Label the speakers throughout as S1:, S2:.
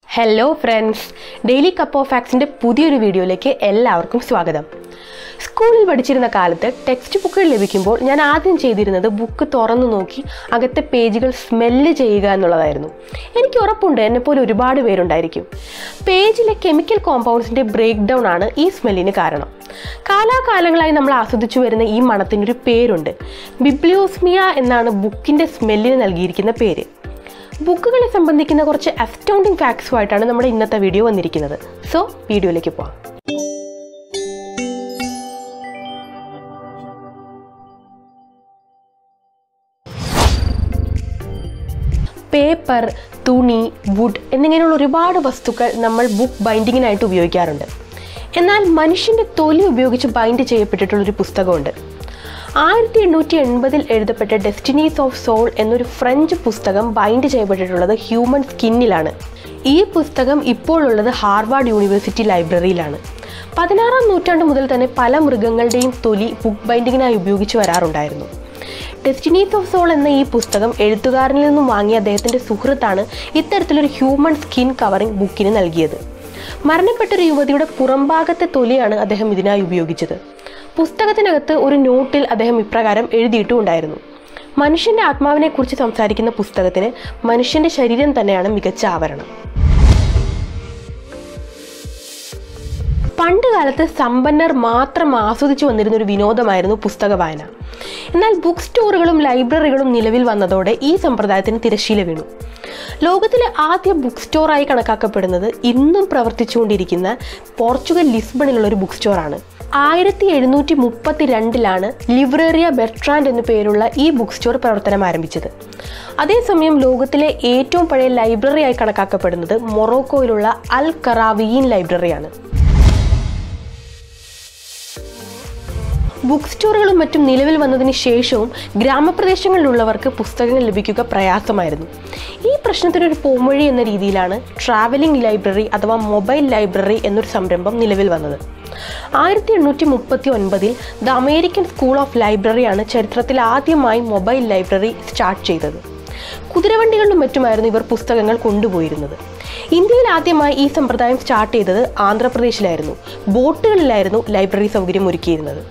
S1: hello friends daily cup of ഫാക്സിൻ്റെ പുതിയൊരു വീഡിയോയിലേക്ക് എല്ലാവർക്കും സ്വാഗതം സ്കൂളിൽ പഠിച്ചിരുന്ന കാലത്ത് ടെക്സ്റ്റ് ബുക്കുകൾ ലഭിക്കുമ്പോൾ ഞാൻ ആദ്യം ചെയ്തിരുന്നത് ബുക്ക് തുറന്നു നോക്കി അകത്തെ പേജുകൾ സ്മെല്ല് ചെയ്യുക എന്നുള്ളതായിരുന്നു എനിക്ക് ഉറപ്പുണ്ട് എന്നെപ്പോലെ ഒരുപാട് പേരുണ്ടായിരിക്കും പേജിലെ കെമിക്കൽ കോമ്പൗണ്ട്സിൻ്റെ ബ്രേക്ക് ഡൗൺ ആണ് ഈ സ്മെല്ലിന് കാരണം കാലാകാലങ്ങളായി നമ്മൾ ആസ്വദിച്ചു വരുന്ന ഈ മണത്തിനൊരു പേരുണ്ട് ബിബ്ലിയോസ്മിയ എന്നാണ് ബുക്കിൻ്റെ സ്മെല്ലിന് നൽകിയിരിക്കുന്ന പേര് ബുക്കുകളെ സംബന്ധിക്കുന്ന കുറച്ച് അസ്റ്റൗണ്ടിങ് ഫാക്ട്സുമായിട്ടാണ് നമ്മുടെ ഇന്നത്തെ വീഡിയോ വന്നിരിക്കുന്നത് സോ വീഡിയോയിലേക്ക് പോകാം പേപ്പർ തുണി വുഡ് എന്നിങ്ങനെയുള്ള ഒരുപാട് വസ്തുക്കൾ നമ്മൾ ബുക്ക് ബൈൻഡിങ്ങിനായിട്ട് ഉപയോഗിക്കാറുണ്ട് എന്നാൽ മനുഷ്യൻ്റെ തൊലി ഉപയോഗിച്ച് ബൈൻഡ് ചെയ്യപ്പെട്ടിട്ടുള്ളൊരു പുസ്തകമുണ്ട് ആയിരത്തി എണ്ണൂറ്റി എൺപതിൽ എഴുതപ്പെട്ട ഡെസ്റ്റിനീസ് ഓഫ് സോൾ എന്നൊരു ഫ്രഞ്ച് പുസ്തകം ബൈൻഡ് ചെയ്യപ്പെട്ടിട്ടുള്ളത് ഹ്യൂമൻ സ്കിന്നിലാണ് ഈ പുസ്തകം ഇപ്പോൾ ഉള്ളത് ഹാർവാർഡ് യൂണിവേഴ്സിറ്റി ലൈബ്രറിയിലാണ് പതിനാറാം നൂറ്റാണ്ട് മുതൽ തന്നെ പല മൃഗങ്ങളുടെയും തൊലി ബുക്ക് ബൈൻഡിങ്ങിനായി ഉപയോഗിച്ച് വരാറുണ്ടായിരുന്നു ഡെസ്റ്റിനീസ് ഓഫ് സോൾ എന്ന ഈ പുസ്തകം എഴുത്തുകാരനിൽ നിന്നും വാങ്ങിയ അദ്ദേഹത്തിൻ്റെ സുഹൃത്താണ് ഇത്തരത്തിലൊരു ഹ്യൂമൻ സ്കിൻ കവറിംഗ് ബുക്കിന് നൽകിയത് മരണപ്പെട്ട ഒരു യുവതിയുടെ പുറംഭാഗത്തെ തൊലിയാണ് അദ്ദേഹം ഇതിനായി ഉപയോഗിച്ചത് പുസ്തകത്തിനകത്ത് ഒരു നോട്ടിൽ അദ്ദേഹം ഇപ്രകാരം എഴുതിയിട്ടുണ്ടായിരുന്നു മനുഷ്യന്റെ ആത്മാവിനെക്കുറിച്ച് സംസാരിക്കുന്ന പുസ്തകത്തിന് മനുഷ്യന്റെ ശരീരം തന്നെയാണ് മികച്ച ആവരണം പണ്ട് കാലത്ത് സമ്പന്നർ മാത്രം ആസ്വദിച്ചു വന്നിരുന്ന ഒരു വിനോദമായിരുന്നു പുസ്തക വായന എന്നാൽ ബുക്ക് സ്റ്റോറുകളും ലൈബ്രറികളും നിലവിൽ വന്നതോടെ ഈ സമ്പ്രദായത്തിന് തിരശീല വീണു ലോകത്തിലെ ആദ്യ ബുക്ക് സ്റ്റോറായി കണക്കാക്കപ്പെടുന്നത് ഇന്നും പ്രവർത്തിച്ചുകൊണ്ടിരിക്കുന്ന പോർച്ചുഗൽ ലിസ്ബണിലുള്ള ഒരു ബുക്ക് സ്റ്റോറാണ് ആയിരത്തി എഴുന്നൂറ്റി മുപ്പത്തി രണ്ടിലാണ് ലിബ്രറിയ ബെർട്രാൻഡ് എന്നു പേരുള്ള ഈ ബുക്ക് സ്റ്റോർ പ്രവർത്തനം ആരംഭിച്ചത് അതേസമയം ലോകത്തിലെ ഏറ്റവും പഴയ ലൈബ്രറിയായി കണക്കാക്കപ്പെടുന്നത് മൊറോക്കോയിലുള്ള അൽ കറാവിയീൻ ലൈബ്രറിയാണ് ബുക്ക് സ്റ്റോറുകളും മറ്റും നിലവിൽ വന്നതിന് ശേഷവും ഗ്രാമപ്രദേശങ്ങളിലുള്ളവർക്ക് പുസ്തകങ്ങൾ ലഭിക്കുക പ്രയാസമായിരുന്നു ഈ പ്രശ്നത്തിനൊരു പോംവഴി എന്ന രീതിയിലാണ് ട്രാവലിംഗ് ലൈബ്രറി അഥവാ മൊബൈൽ ലൈബ്രറി എന്നൊരു സംരംഭം നിലവിൽ വന്നത് ആയിരത്തി എണ്ണൂറ്റി മുപ്പത്തി ഒൻപതിൽ ദ അമേരിക്കൻ സ്കൂൾ ഓഫ് ലൈബ്രറിയാണ് ചരിത്രത്തിൽ ആദ്യമായി മൊബൈൽ ലൈബ്രറി സ്റ്റാർട്ട് ചെയ്തത് കുതിരവണ്ടികളിലും മറ്റുമായിരുന്നു ഇവർ പുസ്തകങ്ങൾ കൊണ്ടുപോയിരുന്നത് ഇന്ത്യയിൽ ആദ്യമായി ഈ സമ്പ്രദായം സ്റ്റാർട്ട് ചെയ്തത് ആന്ധ്രാപ്രദേശിലായിരുന്നു ബോട്ടുകളിലായിരുന്നു ലൈബ്രറി സൗകര്യം ഒരുക്കിയിരുന്നത്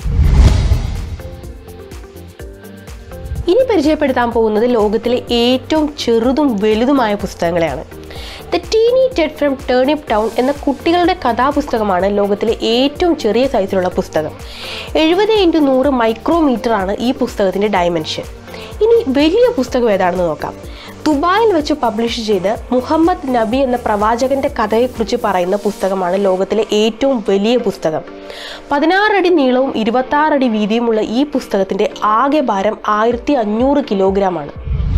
S1: ഇനി പരിചയപ്പെടുത്താൻ പോകുന്നത് ലോകത്തിലെ ഏറ്റവും ചെറുതും വലുതുമായ പുസ്തകങ്ങളെയാണ് the teeny Ted from Turnip Town എന്ന കുട്ടികളുടെ കഥാപുസ്തകമാണ് ലോകത്തിലെ ഏറ്റവും ചെറിയ സൈസിലുള്ള പുസ്തകം എഴുപത് ഇൻറ്റു നൂറ് മൈക്രോമീറ്റർ ആണ് ഈ പുസ്തകത്തിൻ്റെ ഡയമെൻഷൻ ഇനി വലിയ പുസ്തകം ഏതാണെന്ന് നോക്കാം ദുബായിൽ വെച്ച് പബ്ലിഷ് ചെയ്ത് മുഹമ്മദ് നബി എന്ന പ്രവാചകന്റെ കഥയെക്കുറിച്ച് പറയുന്ന പുസ്തകമാണ് ലോകത്തിലെ ഏറ്റവും വലിയ പുസ്തകം പതിനാറടി നീളവും ഇരുപത്താറടി വീതിയുമുള്ള ഈ പുസ്തകത്തിന്റെ ആകെ ഭാരം ആയിരത്തി അഞ്ഞൂറ് കിലോഗ്രാമാണ്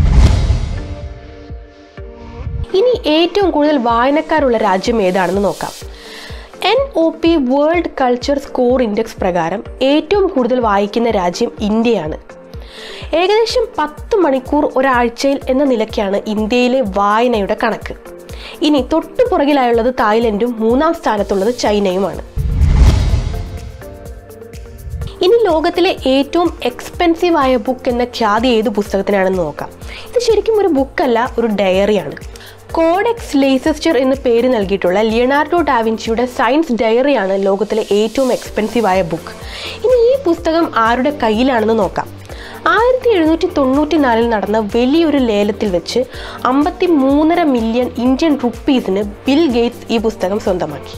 S1: ഇനി ഏറ്റവും കൂടുതൽ വായനക്കാരുള്ള രാജ്യം ഏതാണെന്ന് നോക്കാം N O P world culture score index പ്രകാരം ഏറ്റവും കൂടുതൽ വായിക്കുന്ന രാജ്യം ഇന്ത്യയാണ് ഏകദേശം പത്ത് മണിക്കൂർ ഒരാഴ്ചയിൽ എന്ന നിലയ്ക്കാണ് ഇന്ത്യയിലെ വായനയുടെ കണക്ക് ഇനി തൊട്ടു പുറകിലായുള്ളത് തായ്ലൻഡും മൂന്നാം സ്ഥാനത്തുള്ളത് ചൈനയുമാണ് ഇനി ലോകത്തിലെ ഏറ്റവും എക്സ്പെൻസീവ് ആയ ബുക്ക് എന്ന ഖ്യാതി ഏത് പുസ്തകത്തിനാണെന്ന് നോക്കാം ഇത് ശരിക്കും ഒരു ബുക്കല്ല ഒരു ഡയറിയാണ് കോഡെക്സ് ലേസസ്റ്റർ എന്ന് പേര് നൽകിയിട്ടുള്ള ലിയനാർഡോ ഡാവിൻസിയുടെ സയൻസ് ഡയറിയാണ് ലോകത്തിലെ ഏറ്റവും എക്സ്പെൻസീവ് ആയ ബുക്ക് ഇനി ഈ പുസ്തകം ആരുടെ കയ്യിലാണെന്ന് നോക്കാം ആയിരത്തി എഴുന്നൂറ്റി തൊണ്ണൂറ്റി നാലിൽ നടന്ന വലിയൊരു ലേലത്തിൽ വെച്ച് അമ്പത്തി മൂന്നര മില്യൺ ഇന്ത്യൻ റുപ്പീസിന് ബിൽ ഗേറ്റ്സ് ഈ പുസ്തകം സ്വന്തമാക്കി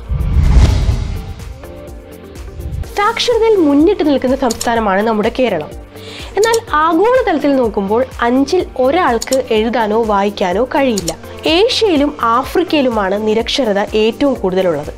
S1: സാക്ഷരതയിൽ മുന്നിട്ട് നിൽക്കുന്ന സംസ്ഥാനമാണ് നമ്മുടെ കേരളം എന്നാൽ ആഗോളതലത്തിൽ നോക്കുമ്പോൾ അഞ്ചിൽ ഒരാൾക്ക് എഴുതാനോ വായിക്കാനോ കഴിയില്ല ഏഷ്യയിലും ആഫ്രിക്കയിലുമാണ് നിരക്ഷരത ഏറ്റവും കൂടുതലുള്ളത്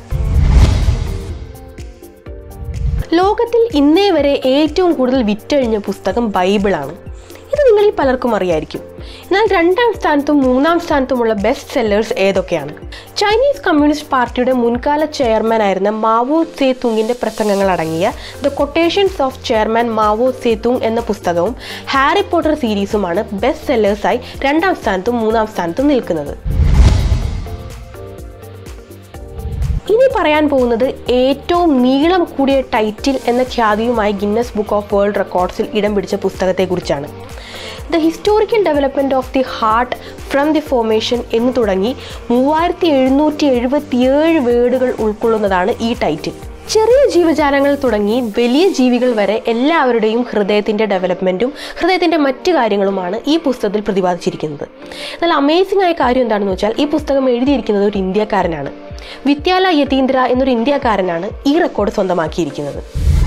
S1: ലോകത്തിൽ ഇന്നേ വരെ ഏറ്റവും കൂടുതൽ വിറ്റഴിഞ്ഞ പുസ്തകം ബൈബിളാണ് ഇത് നിങ്ങളിൽ പലർക്കും അറിയായിരിക്കും എന്നാൽ രണ്ടാം സ്ഥാനത്തും മൂന്നാം സ്ഥാനത്തുമുള്ള ബെസ്റ്റ് സെല്ലേഴ്സ് ഏതൊക്കെയാണ് ചൈനീസ് കമ്മ്യൂണിസ്റ്റ് പാർട്ടിയുടെ മുൻകാല ചെയർമാൻ ആയിരുന്ന മാവോ സേ തുങ്ങിന്റെ പ്രസംഗങ്ങൾ അടങ്ങിയ the quotations of chairman Mao Tse Tung എന്ന പുസ്തകവും ഹാരി പോട്ടർ സീരീസുമാണ് ബെസ്റ്റ് സെല്ലേഴ്സായി രണ്ടാം സ്ഥാനത്തും മൂന്നാം സ്ഥാനത്തും നിൽക്കുന്നത് ഇനി പറയാൻ പോകുന്നത് ഏറ്റവും നീളം കൂടിയ ടൈറ്റിൽ എന്ന ഖ്യാതിയുമായി ഗിന്നസ് ബുക്ക് ഓഫ് വേൾഡ് റെക്കോർഡ്സിൽ ഇടം പിടിച്ച പുസ്തകത്തെക്കുറിച്ചാണ് the historical development of the heart from the formation എന്ന് തുടങ്ങി മൂവായിരത്തി എഴുന്നൂറ്റി എഴുപത്തിയേഴ് വേർഡുകൾ ഉൾക്കൊള്ളുന്നതാണ് ഈ ടൈറ്റിൽ ചെറിയ ജീവജാലങ്ങൾ തുടങ്ങി വലിയ ജീവികൾ വരെ എല്ലാവരുടെയും ഹൃദയത്തിൻ്റെ ഡെവലപ്മെൻറ്റും ഹൃദയത്തിൻ്റെ മറ്റു കാര്യങ്ങളുമാണ് ഈ പുസ്തകത്തിൽ പ്രതിപാദിച്ചിരിക്കുന്നത് എന്നാൽ അമേസിംഗ് ആയ കാര്യം എന്താണെന്ന് വെച്ചാൽ ഈ പുസ്തകം എഴുതിയിരിക്കുന്നത് ഒരു ഇന്ത്യക്കാരനാണ് വിദ്യാല യതീന്ദ്ര എന്നൊരു ഇന്ത്യക്കാരനാണ് ഈ റെക്കോർഡ് സ്വന്തമാക്കിയിരിക്കുന്നത്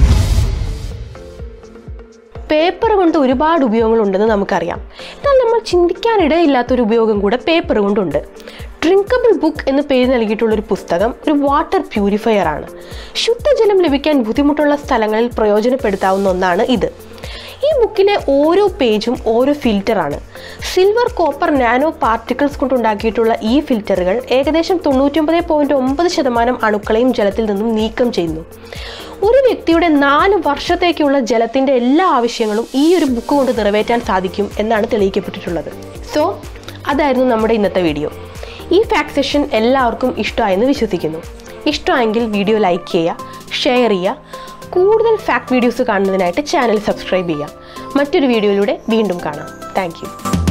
S1: പേപ്പർ കൊണ്ട് ഒരുപാട് ഉപയോഗങ്ങളുണ്ടെന്ന് നമുക്കറിയാം എന്നാൽ നമ്മൾ ചിന്തിക്കാനിടയില്ലാത്തൊരു ഉപയോഗം കൂടെ പേപ്പർ കൊണ്ടുണ്ട് ഡ്രിങ്കബിൾ ബുക്ക് എന്ന് പേര് നൽകിയിട്ടുള്ള ഒരു പുസ്തകം ഒരു വാട്ടർ പ്യൂരിഫയർ ആണ് ശുദ്ധജലം ലഭിക്കാൻ ബുദ്ധിമുട്ടുള്ള സ്ഥലങ്ങളിൽ പ്രയോജനപ്പെടുത്താവുന്ന ഒന്നാണ് ഇത് ഈ ബുക്കിലെ ഓരോ പേജും ഓരോ ഫിൽറ്ററാണ് സിൽവർ കോപ്പർ നാനോ പാർട്ടിക്കിൾസ് കൊണ്ടുണ്ടാക്കിയിട്ടുള്ള ഈ ഫിൽറ്ററുകൾ ഏകദേശം തൊണ്ണൂറ്റൊമ്പത് പോയിൻറ്റ് ഒമ്പത് ശതമാനം അണുക്കളെയും ജലത്തിൽ നിന്നും നീക്കം ചെയ്യുന്നു ഒരു വ്യക്തിയുടെ നാല് വർഷത്തേക്കുള്ള ജലത്തിൻ്റെ എല്ലാ ആവശ്യങ്ങളും ഈ ഒരു ബുക്ക് കൊണ്ട് നിറവേറ്റാൻ സാധിക്കും എന്നാണ് തെളിയിക്കപ്പെട്ടിട്ടുള്ളത് സോ അതായിരുന്നു നമ്മുടെ ഇന്നത്തെ വീഡിയോ ഈ ഫാക്ട് സെഷൻ എല്ലാവർക്കും ഇഷ്ടമായെന്ന് വിശ്വസിക്കുന്നു ഇഷ്ടമായെങ്കിൽ വീഡിയോ ലൈക്ക് ചെയ്യുക ഷെയർ ചെയ്യുക കൂടുതൽ ഫാക്ട് വീഡിയോസ് കാണുന്നതിനായിട്ട് ചാനൽ സബ്സ്ക്രൈബ് ചെയ്യുക മറ്റൊരു വീഡിയോയിലൂടെ വീണ്ടും കാണാം താങ്ക്